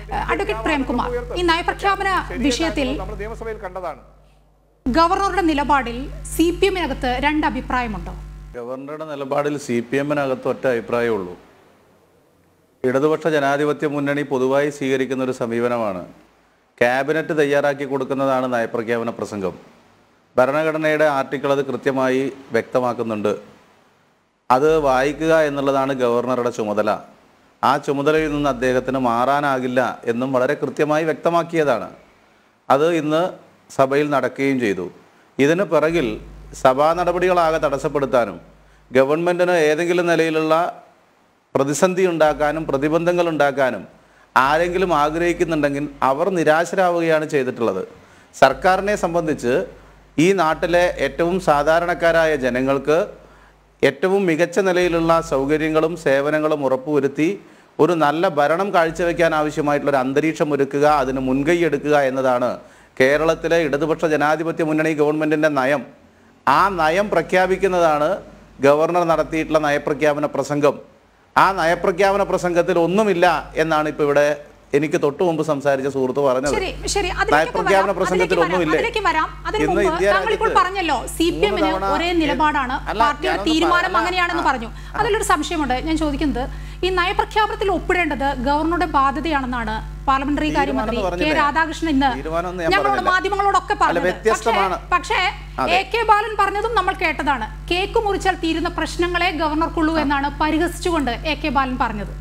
Advocate Premkumar ഈ നയപ്രഖ്യാപന വിഷയത്തിൽ നമ്മൾ നിയമസഭയിൽ കണ്ടതാണ് ഗവർണറുടെ നിലപാടിൽ സി പി എമ്മിനകത്ത് രണ്ട് അഭിപ്രായമുണ്ടോ ഗവർണറുടെ നിലപാടിൽ സി പി എമ്മിനകത്ത് ഒറ്റ അഭിപ്രായമുള്ളൂ ഇടതുപക്ഷ ജനാധിപത്യ മുന്നണി പൊതുവായി സ്വീകരിക്കുന്ന ഒരു സമീപനമാണ് ക്യാബിനറ്റ് തയ്യാറാക്കി കൊടുക്കുന്നതാണ് നയപ്രഖ്യാപന പ്രസംഗം ഭരണഘടനയുടെ ആർട്ടിക്കിൾ അത് കൃത്യമായി വ്യക്തമാക്കുന്നുണ്ട് അത് വായിക്കുക എന്നുള്ളതാണ് ഗവർണറുടെ ചുമതല ആ ചുമതലയിൽ നിന്ന് അദ്ദേഹത്തിന് മാറാനാകില്ല എന്നും വളരെ കൃത്യമായി വ്യക്തമാക്കിയതാണ് അത് ഇന്ന് സഭയിൽ നടക്കുകയും ചെയ്തു ഇതിന് പിറകിൽ സഭാ നടപടികളാകെ തടസ്സപ്പെടുത്താനും ഗവൺമെൻറ്റിന് ഏതെങ്കിലും നിലയിലുള്ള പ്രതിസന്ധി ഉണ്ടാക്കാനും പ്രതിബന്ധങ്ങൾ ഉണ്ടാക്കാനും ആരെങ്കിലും ആഗ്രഹിക്കുന്നുണ്ടെങ്കിൽ അവർ നിരാശരാവുകയാണ് ചെയ്തിട്ടുള്ളത് സർക്കാരിനെ സംബന്ധിച്ച് ഈ നാട്ടിലെ ഏറ്റവും സാധാരണക്കാരായ ജനങ്ങൾക്ക് ഏറ്റവും മികച്ച നിലയിലുള്ള സൗകര്യങ്ങളും സേവനങ്ങളും ഉറപ്പുവരുത്തി ഒരു നല്ല ഭരണം കാഴ്ചവെക്കാൻ ആവശ്യമായിട്ടുള്ള ഒരു അന്തരീക്ഷം ഒരുക്കുക അതിന് മുൻകൈ എടുക്കുക എന്നതാണ് കേരളത്തിലെ ഇടതുപക്ഷ ജനാധിപത്യ മുന്നണി ഗവൺമെൻറ്റിൻ്റെ നയം ആ നയം പ്രഖ്യാപിക്കുന്നതാണ് ഗവർണർ നടത്തിയിട്ടുള്ള നയപ്രഖ്യാപന പ്രസംഗം ആ നയപ്രഖ്യാപന പ്രസംഗത്തിൽ ഒന്നുമില്ല എന്നാണ് ഇപ്പോൾ ഇവിടെ എനിക്ക് തൊട്ടു മുമ്പ് സംസാരിച്ച സുഹൃത്ത് പറഞ്ഞത് ശരി ശരി അതിലേക്ക് നയപ്രഖ്യാപന വരാം, പ്രസംഗത്തിൽ അതിലേക്ക് വരാം, ഒന്നുമില്ലേ അതിലേക്ക് വരാം അതിന് ഇന്ന് മുമ്പ് ഇന്ത്യ താങ്കൾ ഇപ്പോൾ രാജ്യത്ത് പറഞ്ഞല്ലോ സി പി മൂന്ന് എമ്മിന് തവണ ഒരേ എ- നിലപാടാണ് അല്ല, പാർട്ടിയുടെ ഞാനൊന്ന് തീരുമാനം പറ- അങ്ങനെയാണെന്ന് ആ. പറഞ്ഞു അതിലൊരു സംശയമുണ്ട് ഞാൻ ചോദിക്കുന്നത് ഈ നയപ്രഖ്യാപനത്തിൽ ഒപ്പിടേണ്ടത് ഗവർണറുടെ ബാധ്യതയാണെന്നാണ് പാർലമെന്ററി കാര്യമന്ത്രി തീരുമാനം എന്ന് കെ പറഞ്ഞില്ലേ? രാധാകൃഷ്ണൻ ഇന്ന് തീരുമാനമൊന്നും ഞാൻ ഞങ്ങളോട് പറഞ്ഞില്ല. മാധ്യമങ്ങളോടൊക്കെ അല്ല, പറഞ്ഞത് വ്യത്യസ്തമാണ്. പക്ഷേ അതെ. എ കെ ബാലൻ പറഞ്ഞതും നമ്മൾ കേട്ടതാണ് കേക്ക് മുറിച്ചാൽ തീരുന്ന പ്രശ്നങ്ങളെ ഗവർണർക്കുള്ളൂ എന്നാണ് പരിഹസിച്ചുകൊണ്ട് എ കെ ബാലൻ പറഞ്ഞത്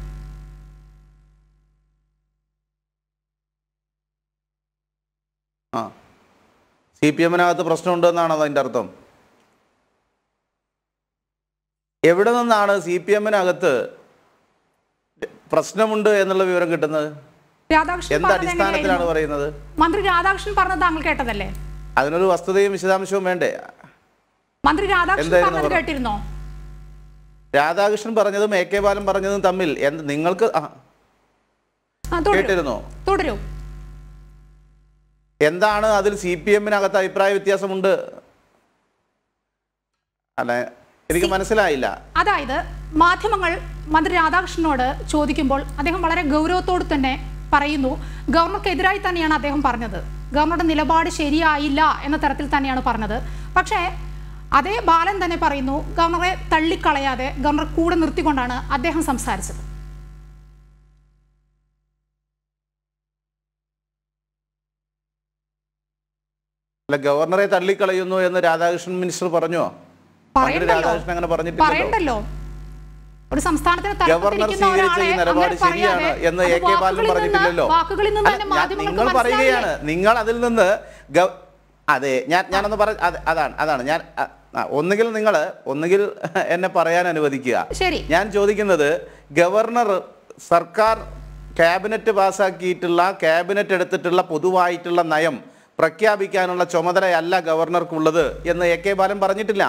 ആ സി പി എമ്മിനകത്ത് പ്രശ്നമുണ്ട് എന്നാണോ അതിൻ്റെ അർത്ഥം എവിടെ നിന്നാണ് സി പി എമ്മിനകത്ത് പ്രശ്നമുണ്ട് എന്നുള്ള വിവരം കിട്ടുന്നത് രാധാകൃഷ്ണൻ എന്ത് പറഞ്ഞത് അടിസ്ഥാനത്തിലാണ് എങ്ങനെയായിരുന്നു? പറയുന്നത് മന്ത്രി രാധാകൃഷ്ണൻ പറഞ്ഞത് താങ്കൾ കേട്ടതല്ലേ അതിനൊരു വസ്തുതയും വിശദാംശവും വേണ്ടേ മന്ത്രി രാധാകൃഷ്ണൻ എന്തായിരുന്നു പറഞ്ഞത് പറഞ്ഞത്? കേട്ടിരുന്നോ രാധാകൃഷ്ണൻ പറഞ്ഞതും എ കെ ബാലൻ പറഞ്ഞതും തമ്മിൽ എന്ത് നിങ്ങൾക്ക് ആ, ആ, തുടരൂ. കേട്ടിരുന്നോ തുടരൂ എന്താണ് അതിൽ സി പി എമ്മിനകത്ത് അഭിപ്രായ വ്യത്യാസമുണ്ട് അല്ല എനിക്ക് മനസ്സിലായില്ല അതായത് മാധ്യമങ്ങൾ മന്ത്രി രാധാകൃഷ്ണനോട് ചോദിക്കുമ്പോൾ അദ്ദേഹം വളരെ ഗൗരവത്തോട് തന്നെ പറയുന്നു ഗവർണർക്കെതിരായി തന്നെയാണ് അദ്ദേഹം പറഞ്ഞത് ഗവർണറുടെ നിലപാട് ശരിയായില്ല എന്ന തരത്തിൽ തന്നെയാണ് പറഞ്ഞത് പക്ഷേ അതേ ബാലൻ തന്നെ പറയുന്നു ഗവർണറെ തള്ളിക്കളയാതെ ഗവർണർ കൂടെ നിർത്തിക്കൊണ്ടാണ് അദ്ദേഹം സംസാരിച്ചത് അല്ല ഗവർണറെ തള്ളിക്കളയുന്നു എന്ന് രാധാകൃഷ്ണൻ മിനിസ്റ്റർ പറഞ്ഞോ മന്ത്രി പറയണ്ടല്ലോ രാധാകൃഷ്ണൻ അങ്ങനെ പറഞ്ഞിട്ടില്ലല്ലോ പറയണ്ടല്ലോ ഒരു സംസ്ഥാനത്തിന് ഗവർണർ തലപ്പത്തിരിക്കുന്ന സ്വീകരിച്ച ഈ ഒരാളെ നിലപാട് അങ്ങനെ ശരിയാണ് പറയാതെ എന്ന് അത് എ കെ ബാലൻ വാക്കുകളിൽ നിന്ന് പറഞ്ഞിട്ടില്ലല്ലോ വാക്കുകളിൽ നിന്ന് അല്ല, തന്നെ ഞാൻ- മാധ്യമങ്ങൾക്ക് നിങ്ങൾ പറയുകയാണ് മനസ്സിലായില്ലേ? നിങ്ങൾ അതിൽ നിന്ന് ഗവ- അതെ ഞാൻ ഞാനൊന്ന് പറ അത്- അതാണ് അതാണ് ഞാൻ അ- ആ, ഒന്നുകിൽ നിങ്ങൾ ഒന്നുകിൽ എന്നെ പറയാൻ അനുവദിക്കുക ശരി ഞാൻ ചോദിക്കുന്നത് ഗവർണർ സർക്കാർ ക്യാബിനറ്റ് പാസ്സാക്കിയിട്ടുള്ള ക്യാബിനറ്റ് എടുത്തിട്ടുള്ള പൊതുവായിട്ടുള്ള നയം പ്രഖ്യാപിക്കാനുള്ള ചുമതലയല്ല ഗവർണർക്കുള്ളത് എന്ന് എ കെ ബാലൻ പറഞ്ഞിട്ടില്ല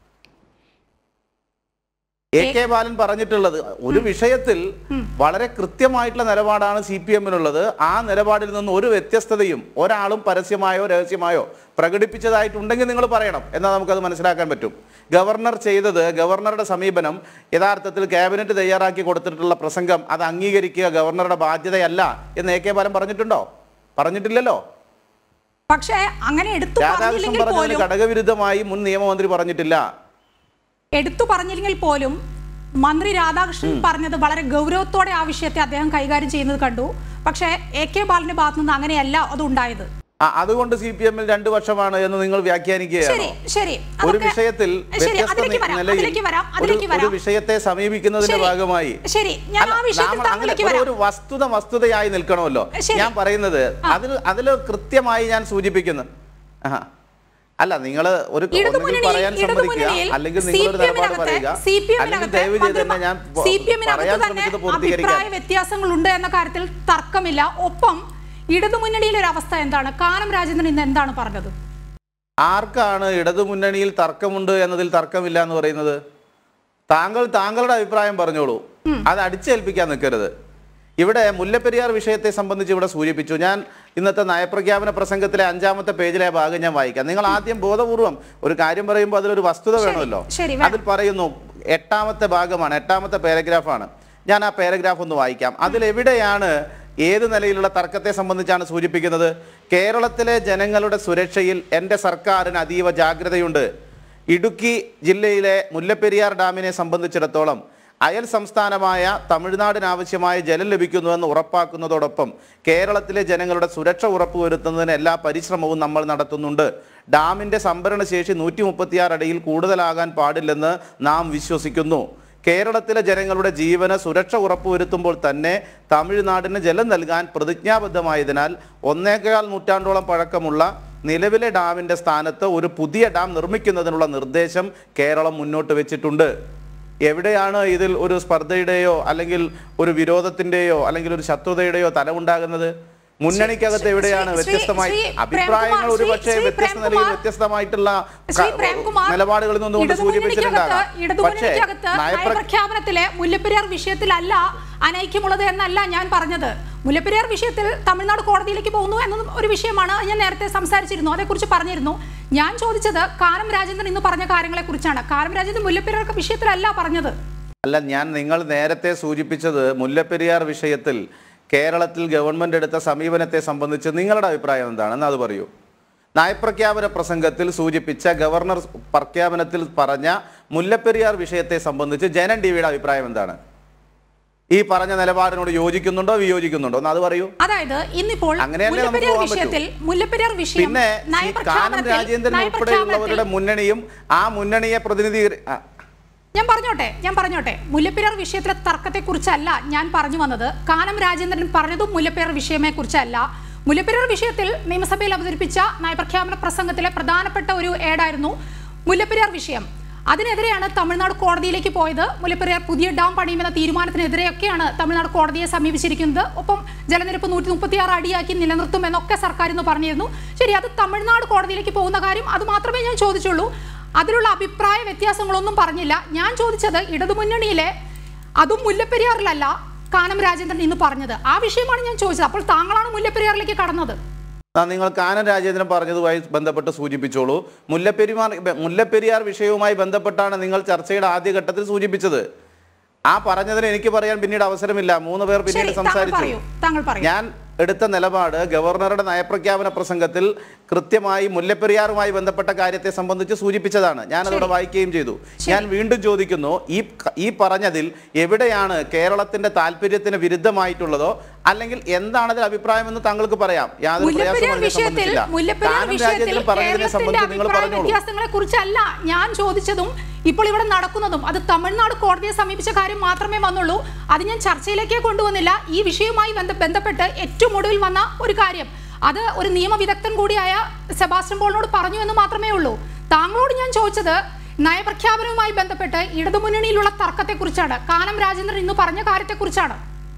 എ കെ ബാലൻ പറഞ്ഞിട്ടുള്ളത് ഒരു വിഷയത്തിൽ വളരെ കൃത്യമായിട്ടുള്ള നിലപാടാണ് സി പി എമ്മിനുള്ളത് ആ നിലപാടിൽ നിന്ന് ഒരു വ്യത്യസ്തതയും ഒരാളും പരസ്യമായോ രഹസ്യമായോ പ്രകടിപ്പിച്ചതായിട്ടുണ്ടെങ്കിൽ നിങ്ങൾ പറയണം എന്നാൽ നമുക്കത് മനസ്സിലാക്കാൻ പറ്റും ഗവർണർ ചെയ്തത് ഗവർണറുടെ സമീപനം യഥാർത്ഥത്തിൽ ക്യാബിനറ്റ് തയ്യാറാക്കി കൊടുത്തിട്ടുള്ള പ്രസംഗം അത് അംഗീകരിക്കുക ഗവർണറുടെ ബാധ്യതയല്ല എന്ന് എ കെ ബാലൻ പറഞ്ഞിട്ടുണ്ടോ പറഞ്ഞിട്ടില്ലല്ലോ പക്ഷേ അങ്ങനെ എടുത്തു രാധാകൃഷ്ണൻ പറഞ്ഞില്ലെങ്കിൽ പറഞ്ഞതിന് പോലും ഘടകവിരുദ്ധമായി മുൻ നിയമമന്ത്രി പറഞ്ഞിട്ടില്ല എടുത്തു പറഞ്ഞില്ലെങ്കിൽ പോലും മന്ത്രി രാധാകൃഷ്ണൻ പറഞ്ഞത് വളരെ ഗൗരവത്തോടെ ആ വിഷയത്തെ അദ്ദേഹം കൈകാര്യം ചെയ്യുന്നത് കണ്ടു പക്ഷേ എ കെ ബാലന്റെ ഭാഗത്തു നിന്ന് അങ്ങനെയല്ല അത് ഉണ്ടായത് ആ, അതുകൊണ്ട് സി പി എമ്മിൽ രണ്ടു വർഷമാണ് എന്ന് നിങ്ങൾ ശരി വ്യാഖ്യാനിക്കുകയാണോ ശരി ഒരു അതൊക്കെ- വിഷയത്തിൽ ശരി വ്യത്യസ്ത അതിലേക്ക് വരാം നിലയിൽ അതിലേക്ക് വരാം ഒരു- അതിലേക്ക് ഒരു വരാം വിഷയത്തെ സമീപിക്കുന്നതിന്റെ ശരി, ഭാഗമായി ശരി ഞാൻ അല്ല, ആ വിഷയത്തിൽ നാം അങ്ങനെ താങ്കളിലേക്ക് ഒരു- വരാം ഒരു വസ്തുത വസ്തുതയായി നിൽക്കണമല്ലോ ശരി. ഞാൻ പറയുന്നത് അതിൽ അതിൽ കൃത്യമായി ഞാൻ സൂചിപ്പിക്കുന്നു ആഹാ. അല്ല നിങ്ങൾ ഒരു ഇടതു ഒന്നുകിൽ മുന്നണിയിൽ- പറയാൻ ഇടതു സമ്മതിക്കുക മുന്നണിയിൽ അല്ലെങ്കിൽ നിങ്ങളൊരു നിലപാട് CPM-നകത്ത് പറയുക CPM-നകത്ത് അല്ലെങ്കിൽ ദയവ് ചെയ്ത് തന്നെ ഞാൻ പ- CPM-നകത്ത് പറയാൻ തന്നെ ശ്രമിച്ചത് അഭിപ്രായ പൂർത്തീകരിക്കാൻ വ്യത്യാസങ്ങളുണ്ട് എന്ന കാര്യത്തിൽ തർക്കമില്ല ഒപ്പം ഇടതു മുന്നണിയിലെ ഒരു അവസ്ഥ എന്താണ് കാനം രാജേന്ദ്രൻ ഇന്ന് എന്താണ് പറഞ്ഞത് ആർക്കാണ് ഇടതുമുന്നണിയിൽ തർക്കമുണ്ട് എന്നതിൽ തർക്കമില്ല എന്ന് പറയുന്നത് താങ്കൾ താങ്കളുടെ അഭിപ്രായം പറഞ്ഞോളൂ അത് അടിച്ചേൽപ്പിക്കാൻ നിൽക്കരുത് ഇവിടെ മുല്ലപ്പെരിയാർ വിഷയത്തെ സംബന്ധിച്ച് ഇവിടെ സൂചിപ്പിച്ചു ഞാൻ ഇന്നത്തെ നയപ്രഖ്യാപന പ്രസംഗത്തിലെ അഞ്ചാമത്തെ പേജിലെ ആ ഭാഗം ഞാൻ വായിക്കാം നിങ്ങൾ ആദ്യം ബോധപൂർവം ഒരു കാര്യം പറയുമ്പോൾ അതിലൊരു വസ്തുത ശരി, വേണമല്ലോ ശരി, വേണം. അതിൽ പറയുന്നു എട്ടാമത്തെ ഭാഗമാണ് എട്ടാമത്തെ പാരഗ്രാഫാണ് ഞാൻ ആ പാരഗ്രാഫ് ഒന്ന് വായിക്കാം അതിൽ എവിടെയാണ് ഏത് നിലയിലുള്ള തർക്കത്തെ സംബന്ധിച്ചാണ് സൂചിപ്പിക്കുന്നത് കേരളത്തിലെ ജനങ്ങളുടെ സുരക്ഷയിൽ എൻ്റെ സർക്കാരിന് അതീവ ജാഗ്രതയുണ്ട് ഇടുക്കി ജില്ലയിലെ മുല്ലപ്പെരിയാർ ഡാമിനെ സംബന്ധിച്ചിടത്തോളം അയൽ സംസ്ഥാനമായ തമിഴ്നാടിനാവശ്യമായ ജലം ലഭിക്കുന്നുവെന്ന് ഉറപ്പാക്കുന്നതോടൊപ്പം കേരളത്തിലെ ജനങ്ങളുടെ സുരക്ഷ ഉറപ്പുവരുത്തുന്നതിന് എല്ലാ പരിശ്രമവും നമ്മൾ നടത്തുന്നുണ്ട് ഡാമിൻ്റെ സംഭരണ ശേഷി നൂറ്റി മുപ്പത്തിയാറ് അടിയിൽ കൂടുതലാകാൻ പാടില്ലെന്ന് നാം വിശ്വസിക്കുന്നു കേരളത്തിലെ ജനങ്ങളുടെ ജീവന് സുരക്ഷ ഉറപ്പുവരുത്തുമ്പോൾ തന്നെ തമിഴ്നാടിന് ജലം നൽകാൻ പ്രതിജ്ഞാബദ്ധമായതിനാൽ ഒന്നേകാൽ നൂറ്റാണ്ടോളം പഴക്കമുള്ള നിലവിലെ ഡാമിൻ്റെ സ്ഥാനത്ത് ഒരു പുതിയ ഡാം നിർമ്മിക്കുന്നതിനുള്ള നിർദ്ദേശം കേരളം മുന്നോട്ട് വെച്ചിട്ടുണ്ട് എവിടെയാണ് ഇതിൽ ഒരു സ്പർദ്ധയുടെയോ അല്ലെങ്കിൽ ഒരു വിരോധത്തിന്റെയോ അല്ലെങ്കിൽ ഒരു ശത്രുതയുടെയോ തലമുണ്ടാകുന്നത് മുന്നണിക്കകത്ത് ശ്രീ- എവിടെയാണ് ശ്രീ- വ്യത്യസ്തമായി ശ്രീ അഭിപ്രായങ്ങൾ പ്രേംകുമാർ, ഒരു പക്ഷേ ശ്രീ വ്യത്യസ്ത നിലയിൽ പ്രേംകുമാർ, വ്യത്യസ്തമായിട്ടുള്ള ശ്രീ ക- പ്രേംകുമാർ, നിലപാടുകളിൽ നിന്നുകൊണ്ട് സൂചിപ്പിച്ചിട്ടുണ്ടാകാം ഇടതുമുന്നണിക്കകത്ത് പക്ഷേ ഇടതുമുന്നണിക്കകത്ത് നയപ്ര നയപ്രഖ്യാപനത്തിലെ മുല്ലപ്പെരിയാർ വിഷയത്തിലല്ല അനൈക്യമുള്ളത് എന്നല്ല ഞാൻ പറഞ്ഞത് മുല്ലപ്പെരിയാർ വിഷയത്തിൽ തമിഴ്നാട് കോടതിയിലേക്ക് പോകുന്നു എന്നത് ഒരു വിഷയമാണ് ഞാൻ നേരത്തെ സംസാരിച്ചിരുന്നു അതേക്കുറിച്ച് പറഞ്ഞിരുന്നു ഞാൻ ചോദിച്ചത് കാനം രാജേന്ദ്രൻ ഇന്ന് പറഞ്ഞ കാര്യങ്ങളെ കുറിച്ചാണ് കാനം രാജേന്ദ്രൻ മുല്ലപ്പെരിയാർ വിഷയത്തിലല്ല പറഞ്ഞത് അല്ല ഞാൻ നിങ്ങൾ നേരത്തെ സൂചിപ്പിച്ചത് മുല്ലപ്പെരിയാർ വിഷയത്തിൽ കേരളത്തിൽ ഗവൺമെന്റ് എടുത്ത സമീപനത്തെ സംബന്ധിച്ച് നിങ്ങളുടെ അഭിപ്രായം എന്താണെന്ന് അത് പറയൂ നയപ്രഖ്യാപന പ്രസംഗത്തിൽ സൂചിപ്പിച്ച ഗവർണർ പ്രഖ്യാപനത്തിൽ പറഞ്ഞ മുല്ലപ്പെരിയാർ വിഷയത്തെ സംബന്ധിച്ച് ജനൻ ടി വിയുടെ അഭിപ്രായം എന്താണ് ഈ പറഞ്ഞ നിലപാടിനോട് യോജിക്കുന്നുണ്ടോ വിയോജിക്കുന്നുണ്ടോ എന്ന് അത് പറയൂ അതായത് ഇന്നിപ്പോൾ അങ്ങനെയല്ലേ നമുക്ക് മുല്ലപ്പെരിയാർ പോകാൻ പറ്റൂ. വിഷയത്തിൽ മുല്ലപ്പെരിയാർ വിഷയം പിന്നെ ശ്രീ കാനം നയപ്രഖ്യാപനത്തിൽ രാജേന്ദ്രൻ ഉൾപ്പെടെയുള്ളവരുടെ നയപ്രഖ്യാപനത്തിൽ മുന്നണിയും ആ മുന്നണിയെ പ്രതിനിധീ ആ, ഞാൻ പറഞ്ഞോട്ടെ ഞാൻ പറഞ്ഞോട്ടെ മുല്ലപ്പെരിയാർ വിഷയത്തിലെ തർക്കത്തെക്കുറിച്ചല്ല ഞാൻ പറഞ്ഞു വന്നത് കാനം രാജേന്ദ്രൻ പറഞ്ഞതും മുല്ലപ്പെരിയാർ വിഷയമെ കുറിച്ചല്ല മുല്ലപ്പെരിയാർ വിഷയത്തിൽ നിയമസഭയിൽ അവതരിപ്പിച്ച നയപ്രഖ്യാപന പ്രസംഗത്തിലെ പ്രധാനപ്പെട്ട ഒരു ഏടായിരുന്നു മുല്ലപ്പെരിയാർ വിഷയം അതിനെതിരെയാണ് തമിഴ്നാട് കോടതിയിലേക്ക് പോയത് മുല്ലപ്പെരിയാർ പുതിയ ഡാം പണിയുമെന്ന തീരുമാനത്തിനെതിരെയൊക്കെയാണ് തമിഴ്നാട് കോടതിയെ സമീപിച്ചിരിക്കുന്നത് ഒപ്പം ജലനിരപ്പ് നൂറ്റി മുപ്പത്തിയാറ് അടിയാക്കി നിലനിർത്തും എന്നൊക്കെ സർക്കാർ ഇന്ന് പറഞ്ഞിരുന്നു ശരി അത് തമിഴ്നാട് കോടതിയിലേക്ക് പോകുന്ന കാര്യം അത് മാത്രമേ ഞാൻ ചോദിച്ചുള്ളൂ അതിലുള്ള അഭിപ്രായ വ്യത്യാസങ്ങളൊന്നും പറഞ്ഞില്ല ഞാൻ ചോദിച്ചത് ഇടതുമുന്നണിയിലെ അതും മുല്ലപ്പെരിയാറിലല്ല കാനം രാജേന്ദ്രൻ ഇന്ന് പറഞ്ഞത് ആ വിഷയമാണ് ഞാൻ ചോദിച്ചത് അപ്പോൾ താങ്കളാണ് മുല്ലപ്പെരിയാറിലേക്ക് കടന്നത് ആ, നിങ്ങൾ കാനം രാജേന്ദ്രൻ പറഞ്ഞതുമായി ബന്ധപ്പെട്ട് സൂചിപ്പിച്ചോളൂ മുല്ലപ്പെരിമാർ മുല്ലപ്പെരിയാർ വിഷയവുമായി ബന്ധപ്പെട്ടാണ് നിങ്ങൾ ചർച്ചയുടെ ആദ്യഘട്ടത്തിൽ സൂചിപ്പിച്ചത് ആ പറഞ്ഞതിന് എനിക്ക് പറയാൻ പിന്നീട് അവസരമില്ല മൂന്ന് പേർ പിന്നീട് ശരി താങ്കൾ സംസാരിച്ചു പറയൂ താങ്കൾ പറയൂ ഞാൻ എടുത്ത നിലപാട് ഗവർണറുടെ നയപ്രഖ്യാപന പ്രസംഗത്തിൽ കൃത്യമായി മുല്ലപ്പെരിയാറുമായി ബന്ധപ്പെട്ട കാര്യത്തെ സംബന്ധിച്ച് സൂചിപ്പിച്ചതാണ് ഞാൻ അതോടെ വായിക്കുകയും ചെയ്തു ഞാൻ വീണ്ടും ചോദിക്കുന്നു ഈ ക- ഈ പറഞ്ഞതിൽ എവിടെയാണ് കേരളത്തിന്റെ താല്പര്യത്തിന് വിരുദ്ധമായിട്ടുള്ളതോ അല്ലെങ്കിൽ എന്താണ് അതിൽ അഭിപ്രായം എന്ന് താങ്കൾക്ക് പറയാം യാതൊരു മുല്ലപ്പെരിയാർ പ്രയാസവും അതിനെ വിഷയത്തിൽ സംബന്ധിച്ചില്ല മുല്ലപ്പെരിയാർ കാനം വിഷയത്തിൽ രാജേന്ദ്രൻ പറഞ്ഞതിനെ കേരളത്തിന്റെ സംബന്ധിച്ച് നിങ്ങൾ അഭിപ്രായ പറഞ്ഞോളൂ വ്യത്യാസങ്ങളെ കുറിച്ചല്ല ഞാൻ ചോദിച്ചതും ഇപ്പോൾ ഇവിടെ നടക്കുന്നതും അത് തമിഴ്നാട് കോടതിയെ സമീപിച്ച കാര്യം മാത്രമേ വന്നുള്ളൂ അത് ഞാൻ ചർച്ചയിലേക്കേ കൊണ്ടുവന്നില്ല ഈ വിഷയവുമായി ബന്ധ- ബന്ധപ്പെട്ട് ഏറ്റവും ഒടുവിൽ വന്ന ഒരു കാര്യം അത് ഒരു നിയമവിദഗ്ധൻ കൂടിയായ സെബാസ്റ്റ്യൻ പോളിനോട് പറഞ്ഞു എന്ന് മാത്രമേ ഉള്ളൂ താങ്കളോട് ഞാൻ ചോദിച്ചത് നയപ്രഖ്യാപനവുമായി ബന്ധപ്പെട്ട് ഇടതുമുന്നണിയിലുള്ള തർക്കത്തെക്കുറിച്ചാണ് കാനം രാജേന്ദ്രൻ ഇന്ന് പറഞ്ഞ കാര്യത്തെക്കുറിച്ചാണ്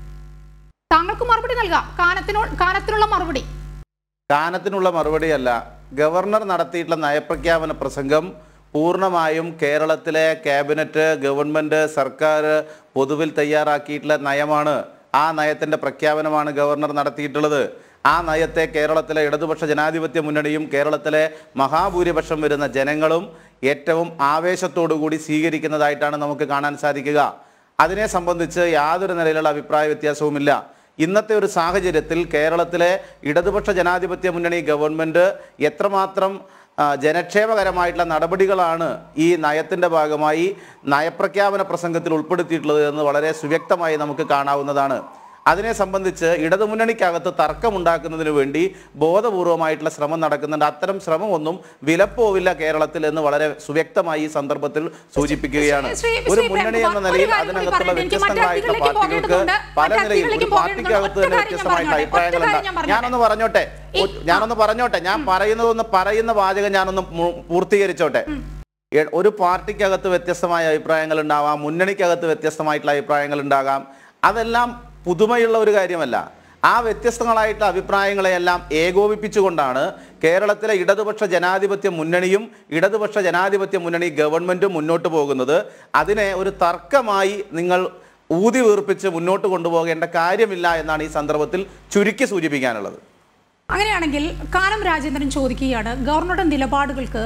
താങ്കൾക്ക് മറുപടി നൽകാം കാനത്തിനോ കാനത്തിനുള്ള മറുപടി കാനത്തിനുള്ള മറുപടിയല്ല ഗവർണർ നടത്തിയിട്ടുള്ള നയപ്രഖ്യാപന പ്രസംഗം പൂർണ്ണമായും കേരളത്തിലെ ക്യാബിനറ്റ് ഗവൺമെൻറ് സർക്കാർ പൊതുവിൽ തയ്യാറാക്കിയിട്ടുള്ള നയമാണ് ആ നയത്തിൻ്റെ പ്രഖ്യാപനമാണ് ഗവർണർ നടത്തിയിട്ടുള്ളത് ആ നയത്തെ കേരളത്തിലെ ഇടതുപക്ഷ ജനാധിപത്യ മുന്നണിയും കേരളത്തിലെ മഹാഭൂരിപക്ഷം വരുന്ന ജനങ്ങളും ഏറ്റവും ആവേശത്തോടു കൂടി സ്വീകരിക്കുന്നതായിട്ടാണ് നമുക്ക് കാണാൻ സാധിക്കുക അതിനെ സംബന്ധിച്ച് യാതൊരു നിലയിലുള്ള അഭിപ്രായ വ്യത്യാസവുമില്ല ഇന്നത്തെ ഒരു സാഹചര്യത്തിൽ കേരളത്തിലെ ഇടതുപക്ഷ ജനാധിപത്യ മുന്നണി ഗവൺമെൻറ് എത്രമാത്രം ആ, ജനക്ഷേമകരമായിട്ടുള്ള നടപടികളാണ് ഈ നയത്തിൻ്റെ ഭാഗമായി നയപ്രഖ്യാപന പ്രസംഗത്തിൽ ഉൾപ്പെടുത്തിയിട്ടുള്ളത് എന്ന് വളരെ സുവ്യക്തമായി നമുക്ക് കാണാവുന്നതാണ് അതിനെ സംബന്ധിച്ച് ഇടതുമുന്നണിക്കകത്ത് തർക്കമുണ്ടാക്കുന്നതിന് വേണ്ടി ബോധപൂർവമായിട്ടുള്ള ശ്രമം നടക്കുന്നുണ്ട് അത്തരം ശ്രമമൊന്നും വിലപ്പോവില്ല കേരളത്തിൽ എന്ന് വളരെ സുവ്യക്തമായി ഈ സന്ദർഭത്തിൽ സൂചിപ്പിക്കുകയാണ് ശ്രീ- ഒരു ശ്രീ മുന്നണി എന്ന പ്രേംകുമാർ, നിലയിൽ ഒരു കാര്യം കൂടി അതിനകത്തുള്ള പറയട്ടെ. എനിക്ക് മറ്റു വ്യത്യസ്തങ്ങളായിട്ടുള്ള അതിഥികളിലേക്ക് പാർട്ടികൾക്ക് പോകേണ്ടതുണ്ട്. പല മറ്റു നിലയിൽ ഒരു അതിഥികളിലേക്ക് പാർട്ടിക്കകത്ത് തന്നെ പോകേണ്ടതുണ്ട്. വ്യത്യസ്തമായിട്ടുള്ള ഒറ്റ കാര്യം ഞാൻ അഭിപ്രായങ്ങളുണ്ട് പറഞ്ഞോട്ടെ. ഞാനൊന്ന് പറഞ്ഞോട്ടെ ഒ- ഞാനൊന്ന് പറഞ്ഞോട്ടെ ഞാൻ പറയുന്നതൊന്ന് പറയുന്ന വാചകം ഞാനൊന്ന് മു- പൂർത്തീകരിച്ചോട്ടെ എ- ഒരു പാർട്ടിക്കകത്ത് വ്യത്യസ്തമായ അഭിപ്രായങ്ങൾ ഉണ്ടാവാം മുന്നണിക്കകത്ത് വ്യത്യസ്തമായിട്ടുള്ള അഭിപ്രായങ്ങൾ ഉണ്ടാകാം അതെല്ലാം പുതുമയുള്ള ഒരു കാര്യമല്ല ആ വ്യത്യസ്തങ്ങളായിട്ടുള്ള അഭിപ്രായങ്ങളെയെല്ലാം ഏകോപിപ്പിച്ചുകൊണ്ടാണ് കേരളത്തിലെ ഇടതുപക്ഷ ജനാധിപത്യ മുന്നണിയും ഇടതുപക്ഷ ജനാധിപത്യ മുന്നണി ഗവൺമെന്റും മുന്നോട്ട് പോകുന്നത് അതിനെ ഒരു തർക്കമായി നിങ്ങൾ ഊതി വീർപ്പിച്ച് മുന്നോട്ട് കൊണ്ടുപോകേണ്ട കാര്യമില്ല എന്നാണ് ഈ സന്ദർഭത്തിൽ ചുരുക്കി സൂചിപ്പിക്കാനുള്ളത് അങ്ങനെയാണെങ്കിൽ കാനം രാജേന്ദ്രൻ ചോദിക്കുകയാണ് ഗവർണറുടെ നിലപാടുകൾക്ക്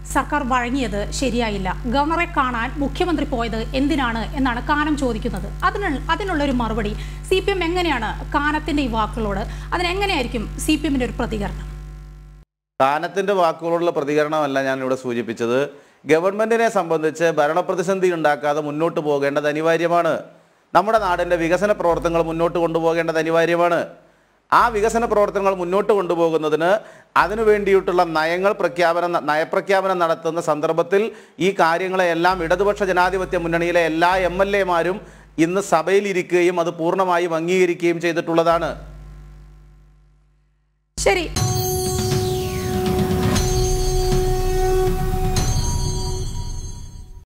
സർക്കാർ വഴങ്ങിയത് ശരിയായില്ല ഗവർണറെ കാണാൻ മുഖ്യമന്ത്രി പോയത് എന്തിനാണ് എന്നാണ് കാനം ചോദിക്കുന്നത് അതിനുള്ള അതിനുള്ളൊരു മറുപടി സി പി എം എങ്ങനെയാണ് കാനത്തിന്റെ ഈ വാക്കുകളോട് അതിനെങ്ങനെയായിരിക്കും സി പി എമ്മിന്റെ ഒരു പ്രതികരണം കാനത്തിന്റെ വാക്കുകളോടുള്ള പ്രതികരണമല്ല ഞാൻ ഇവിടെ സൂചിപ്പിച്ചത് ഗവൺമെന്റിനെ സംബന്ധിച്ച് ഭരണപ്രതിസന്ധി ഉണ്ടാക്കാതെ മുന്നോട്ട് പോകേണ്ടത് അനിവാര്യമാണ് നമ്മുടെ നാടിന്റെ വികസന പ്രവർത്തനങ്ങൾ മുന്നോട്ട് കൊണ്ടുപോകേണ്ടത് അനിവാര്യമാണ് ആ വികസന പ്രവർത്തനങ്ങൾ മുന്നോട്ട് കൊണ്ടുപോകുന്നതിന് അതിനു വേണ്ടിയിട്ടുള്ള നയങ്ങൾ പ്രഖ്യാപനം നയപ്രഖ്യാപനം നടത്തുന്ന സന്ദർഭത്തിൽ ഈ കാര്യങ്ങളെല്ലാം ഇടതുപക്ഷ ജനാധിപത്യ മുന്നണിയിലെ എല്ലാ എം എൽ എമാരും ഇന്ന് സഭയിലിരിക്കുകയും അത് പൂർണ്ണമായും അംഗീകരിക്കുകയും ചെയ്തിട്ടുള്ളതാണ് ശരി